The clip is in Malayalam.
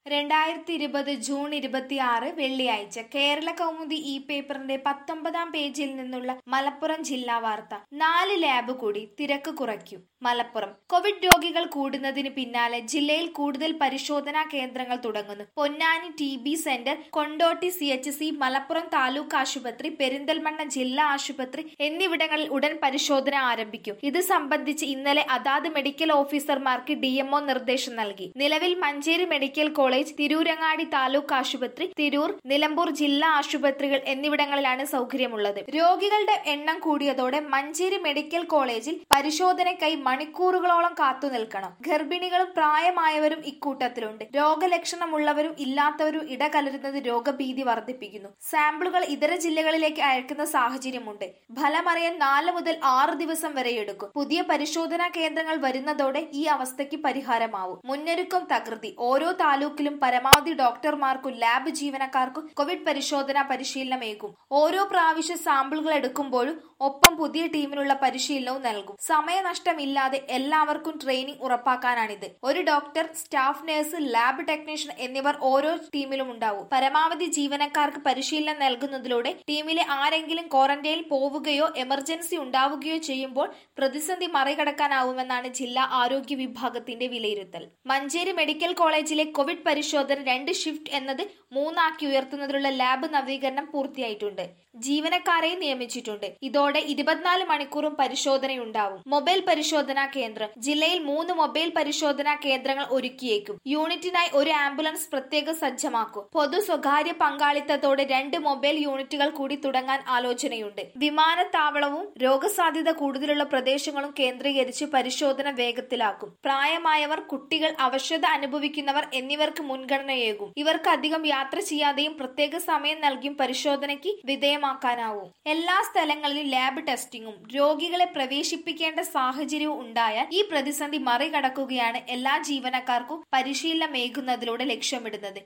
രണ്ടായിരത്തി ഇരുപത് ജൂൺ ഇരുപത്തിയാറ് വെള്ളിയാഴ്ച കേരള കൗമുദി ഈ പേപ്പറിന്റെ പത്തൊമ്പതാം പേജിൽ നിന്നുള്ള മലപ്പുറം ജില്ലാ വാർത്ത നാല് ലാബ് കൂടി തിരക്ക് കുറയ്ക്കും മലപ്പുറം കോവിഡ് രോഗികൾ കൂടുന്നതിന് പിന്നാലെ ജില്ലയിൽ കൂടുതൽ പരിശോധനാ കേന്ദ്രങ്ങൾ തുടങ്ങുന്നു Ponnani T B centre Kondotty C H C Malappuram taluk ആശുപത്രി പെരിന്തൽമണ്ണ ജില്ലാ ആശുപത്രി എന്നിവിടങ്ങളിൽ ഉടൻ പരിശോധന ആരംഭിക്കും ഇത് സംബന്ധിച്ച് ഇന്നലെ അതാത് മെഡിക്കൽ ഓഫീസർമാർക്ക് ഡിഎംഒ നിർദ്ദേശം നൽകി നിലവിൽ മഞ്ചേരി മെഡിക്കൽ കോളേജ് തിരൂരങ്ങാടി താലൂക്ക് ആശുപത്രി തിരൂർ നിലമ്പൂർ ജില്ലാ ആശുപത്രികൾ എന്നിവിടങ്ങളിലാണ് സൗകര്യമുള്ളത് രോഗികളുടെ എണ്ണം കൂടിയതോടെ മഞ്ചേരി മെഡിക്കൽ കോളേജിൽ പരിശോധനയ്ക്കായി മണിക്കൂറുകളോളം കാത്തു നിൽക്കണം ഗർഭിണികളും പ്രായമായവരും ഇക്കൂട്ടത്തിലുണ്ട് രോഗലക്ഷണമുള്ളവരും ഇല്ലാത്തവരും ഇടകലരുന്നത് രോഗഭീതി വർദ്ധിപ്പിക്കുന്നു സാമ്പിളുകൾ ഇതര ജില്ലകളിലേക്ക് അയക്കുന്ന സാഹചര്യമുണ്ട് ഫലമറിയാൻ നാല് മുതൽ ആറ് ദിവസം വരെ എടുക്കും പുതിയ പരിശോധനാ കേന്ദ്രങ്ങൾ വരുന്നതോടെ ഈ അവസ്ഥയ്ക്ക് പരിഹാരമാവും മുന്നൊരുക്കം തകൃതി ഓരോ താലൂക്കിലും പരമാവധി ഡോക്ടർമാർക്കും ലാബ് ജീവനക്കാർക്കും കോവിഡ് പരിശോധനാ പരിശീലനമേകും ഓരോ പ്രാവശ്യം സാമ്പിളുകൾ എടുക്കുമ്പോഴും ഒപ്പം പുതിയ ടീമിനുള്ള പരിശീലനവും നൽകും സമയനഷ്ടമില്ലാതെ എല്ലാവർക്കും ട്രെയിനിങ് ഉറപ്പാക്കാനാണിത് ഒരു doctor staff nurse lab technician എന്നിവർ ഓരോ ടീമിലും ഉണ്ടാവും പരമാവധി ജീവനക്കാർക്ക് പരിശീലനം നൽകുന്നതിലൂടെ ടീമിലെ ആരെങ്കിലും ക്വാറന്റൈനിൽ പോവുകയോ എമർജൻസി ഉണ്ടാവുകയോ ചെയ്യുമ്പോൾ പ്രതിസന്ധി മറികടക്കാനാവുമെന്നാണ് ജില്ലാ ആരോഗ്യ വിഭാഗത്തിന്റെ വിലയിരുത്തൽ മഞ്ചേരി മെഡിക്കൽ കോളേജിലെ കോവിഡ് പരിശോധന രണ്ട് ഷിഫ്റ്റ് എന്നത് മൂന്നാക്കി ഉയർത്തുന്നതിനുള്ള ലാബ് നവീകരണം പൂർത്തിയായിട്ടുണ്ട് ജീവനക്കാരെയും നിയമിച്ചിട്ടുണ്ട് ഇതോടെ ഇരുപത്തിനാല് മണിക്കൂറും പരിശോധനയുണ്ടാവും മൊബൈൽ പരിശോധനാ കേന്ദ്രം ജില്ലയിൽ മൂന്ന് മൊബൈൽ പരിശോധനാ കേന്ദ്രങ്ങൾ ഒരുക്കിയേക്കും യൂണിറ്റിനായി ഒരു ആംബുലൻസ് പ്രത്യേകം സജ്ജമാക്കും പൊതു സ്വകാര്യ പങ്കാളിത്തത്തോടെ രണ്ട് മൊബൈൽ യൂണിറ്റുകൾ കൂടി തുടങ്ങാൻ ആലോചനയുണ്ട് വിമാനത്താവളവും രോഗസാധ്യത കൂടുതലുള്ള പ്രദേശങ്ങളും കേന്ദ്രീകരിച്ച് പരിശോധന വേഗത്തിലാക്കും പ്രായമായവർ കുട്ടികൾ അവശത അനുഭവിക്കുന്നവർ എന്നിവർക്ക് മുൻഗണനയേകും ഇവർക്ക് അധികം യാത്ര ചെയ്യാതെയും പ്രത്യേക സമയം നൽകിയും പരിശോധനയ്ക്ക് വിധേയമാക്കാനാവും എല്ലാ സ്ഥലങ്ങളിലും ലാബ് ടെസ്റ്റിംഗും രോഗികളെ പ്രവേശിപ്പിക്കേണ്ട സാഹചര്യവും ഉണ്ടായാൽ ഈ പ്രതിസന്ധി മറികടക്കുകയാണ് എല്ലാ ജീവനക്കാർക്കും പരിശീലനമേകുന്നതിലൂടെ ലക്ഷ്യമിടുന്നത്